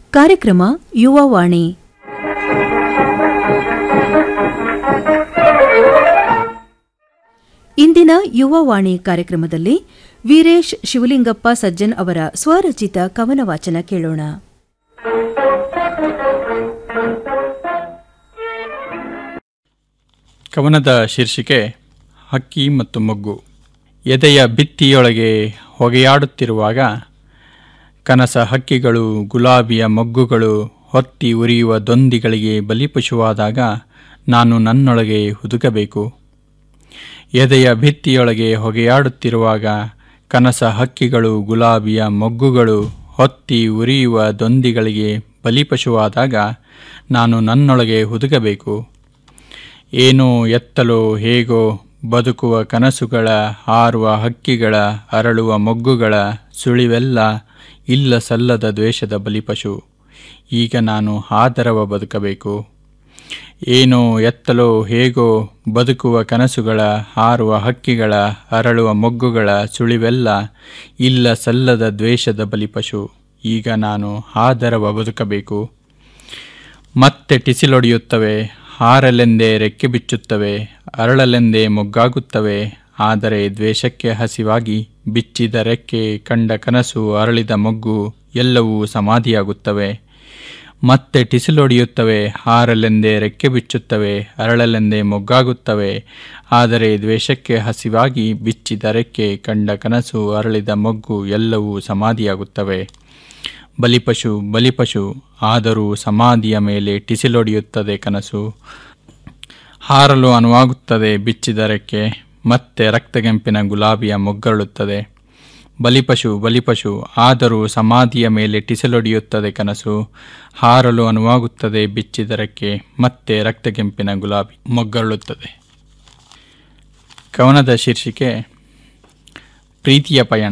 ಕಾರ್ಯಕ್ರಮ ಯುವವಾಣಿ ಇಂದಿನ ಯುವವಾಣಿ ಕಾರ್ಯಕ್ರಮದಲ್ಲಿ ವೀರೇಶ್ ಶಿವಲಿಂಗಪ್ಪ ಸಜ್ಜನ್ ಅವರ ಸ್ವರಚಿತ ಕವನ ವಾಚನ ಕೇಳೋಣ ಕವನದ ಶೀರ್ಷಿಕೆ ಹಕ್ಕಿ ಮತ್ತು ಮೊಗ್ಗು ಎದೆಯ ಭಿತ್ತಿಯೊಳಗೆ ಹೊಗೆಯಾಡುತ್ತಿರುವಾಗ ಕನಸ ಹಕ್ಕಿಗಳು ಗುಲಾಬಿಯ ಮೊಗ್ಗುಗಳು ಹೊತ್ತಿ ಉರಿಯುವ ದೊಂದಿಗಳಿಗೆ ಬಲಿಪಶುವಾದಾಗ ನಾನು ನನ್ನೊಳಗೆ ಹುದುಕಬೇಕು ಎದೆಯ ಭಿತ್ತಿಯೊಳಗೆ ಹೊಗೆಯಾಡುತ್ತಿರುವಾಗ ಕನಸ ಹಕ್ಕಿಗಳು ಗುಲಾಬಿಯ ಮೊಗ್ಗುಗಳು ಹೊತ್ತಿ ಉರಿಯುವ ದೊಂದಿಗಳಿಗೆ ಬಲಿಪಶುವಾದಾಗ ನಾನು ನನ್ನೊಳಗೆ ಹುದುಕಬೇಕು ಏನೋ ಎತ್ತಲೋ ಹೇಗೋ ಬದುಕುವ ಕನಸುಗಳ ಹಾರುವ ಹಕ್ಕಿಗಳ ಅರಳುವ ಮೊಗ್ಗುಗಳ ಸುಳಿವೆಲ್ಲ ಇಲ್ಲ ಸಲ್ಲದ ದ್ವೇಷದ ಬಲಿಪಶು ಈಗ ನಾನು ಆದರವ ಬದುಕಬೇಕು ಏನೋ ಎತ್ತಲೋ ಹೇಗೋ ಬದುಕುವ ಕನಸುಗಳ ಹಾರುವ ಹಕ್ಕಿಗಳ ಅರಳುವ ಮೊಗ್ಗುಗಳ ಸುಳಿವೆಲ್ಲ ಇಲ್ಲ ಸಲ್ಲದ ದ್ವೇಷದ ಬಲಿಪಶು ಈಗ ನಾನು ಆದರವ ಬದುಕಬೇಕು ಮತ್ತೆ ಟಿಸಿಲೊಡೆಯುತ್ತವೆ ಹಾರಲೆಂದೇ ರೆಕ್ಕೆ ಬಿಚ್ಚುತ್ತವೆ ಅರಳಲೆಂದೇ ಮೊಗ್ಗಾಗುತ್ತವೆ ಆದರೆ ದ್ವೇಷಕ್ಕೆ ಹಸಿವಾಗಿ ಬಿಚ್ಚಿದ ರೆಕ್ಕೆ ಕಂಡ ಕನಸು ಅರಳಿದ ಮೊಗ್ಗು ಎಲ್ಲವೂ ಸಮಾಧಿಯಾಗುತ್ತವೆ ಮತ್ತೆ ಟಿಸಿಲೊಡೆಯುತ್ತವೆ ಹಾರಲೆಂದೇ ರೆಕ್ಕೆ ಬಿಚ್ಚುತ್ತವೆ ಅರಳಲೆಂದೇ ಮೊಗ್ಗಾಗುತ್ತವೆ ಆದರೆ ದ್ವೇಷಕ್ಕೆ ಹಸಿವಾಗಿ ಬಿಚ್ಚಿದ ರೆಕ್ಕೆ ಕಂಡ ಕನಸು ಅರಳಿದ ಮೊಗ್ಗು ಎಲ್ಲವೂ ಸಮಾಧಿಯಾಗುತ್ತವೆ ಬಲಿಪಶು ಬಲಿಪಶು ಆದರೂ ಸಮಾಧಿಯ ಮೇಲೆ ಟಿಸಿಲೊಡೆಯುತ್ತದೆ ಕನಸು ಹಾರಲು ಅನುವಾಗುತ್ತದೆ ಬಿಚ್ಚಿದ ರೆಕ್ಕೆ ಮತ್ತೆ ರಕ್ತಗೆಂಪಿನ ಗುಲಾಬಿಯ ಮೊಗ್ಗರಳುತ್ತದೆ ಬಲಿಪಶು ಬಲಿಪಶು ಆದರೂ ಸಮಾಧಿಯ ಮೇಲೆ ಟಿಸಲೊಡೆಯುತ್ತದೆ ಕನಸು ಹಾರಲು ಅನುವಾಗುತ್ತದೆ ಬಿಚ್ಚಿದರಕ್ಕೆ ಮತ್ತೆ ರಕ್ತಗೆಂಪಿನ ಗುಲಾಬಿ ಮೊಗ್ಗರಳುತ್ತದೆ ಕವನದ ಶೀರ್ಷಿಕೆ ಪ್ರೀತಿಯ ಪಯಣ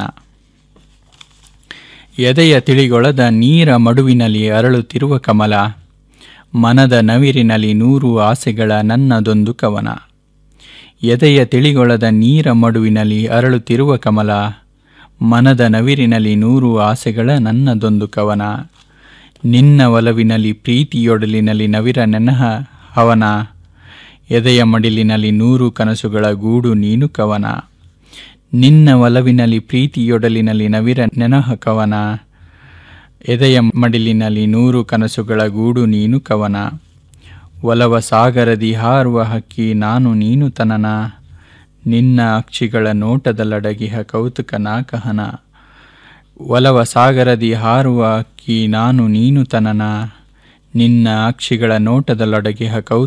ಎದೆಯ ತಿಳಿಗೊಳದ ನೀರ ಮಡುವಿನಲ್ಲಿ ಅರಳುತ್ತಿರುವ ಕಮಲ ಮನದ ನವಿರಿನಲ್ಲಿ ನೂರು ಆಸೆಗಳ ನನ್ನದೊಂದು ಕವನ ಎದೆಯ ತಿಳಿಗೊಳದ ನೀರ ಮಡುವಿನಲ್ಲಿ ಅರಳುತ್ತಿರುವ ಕಮಲ ಮನದ ನವಿರಿನಲ್ಲಿ ನೂರು ಆಸೆಗಳ ನನ್ನದೊಂದು ಕವನ ನಿನ್ನ ಒಲವಿನಲ್ಲಿ ಪ್ರೀತಿಯೊಡಲಿನಲ್ಲಿ ನವಿರ ನೆನಹ ಹವನ ಎದೆಯ ಮಡಿಲಿನಲ್ಲಿ ನೂರು ಕನಸುಗಳ ಗೂಡು ನೀನು ಕವನ ನಿನ್ನ ಒಲವಿನಲ್ಲಿ ಪ್ರೀತಿಯೊಡಲಿನಲ್ಲಿ ನವಿರ ನೆನಹ ಕವನ ಎದೆಯ ಮಡಿಲಿನಲ್ಲಿ ನೂರು ಕನಸುಗಳ ಗೂಡು ನೀನು ಕವನ ಒಲವ ಸಾಗರದಿ ಹಾರುವ ಹಕ್ಕಿ ನಾನು ನೀನು ತನನ ನಿನ್ನ ಅಕ್ಷಿಗಳ ನೋಟದಲ್ಲಡಗಿಹ ಕೌತುಕ ನಾಕಹನ ಒಲವ ಸಾಗರದಿ ಹಾರುವ ಅಕ್ಕಿ ನಾನು ನೀನು ತನನ ನಿನ್ನ ಅಕ್ಷಿಗಳ ನೋಟದಲ್ಲೊಡಗಿಹ ಕೌ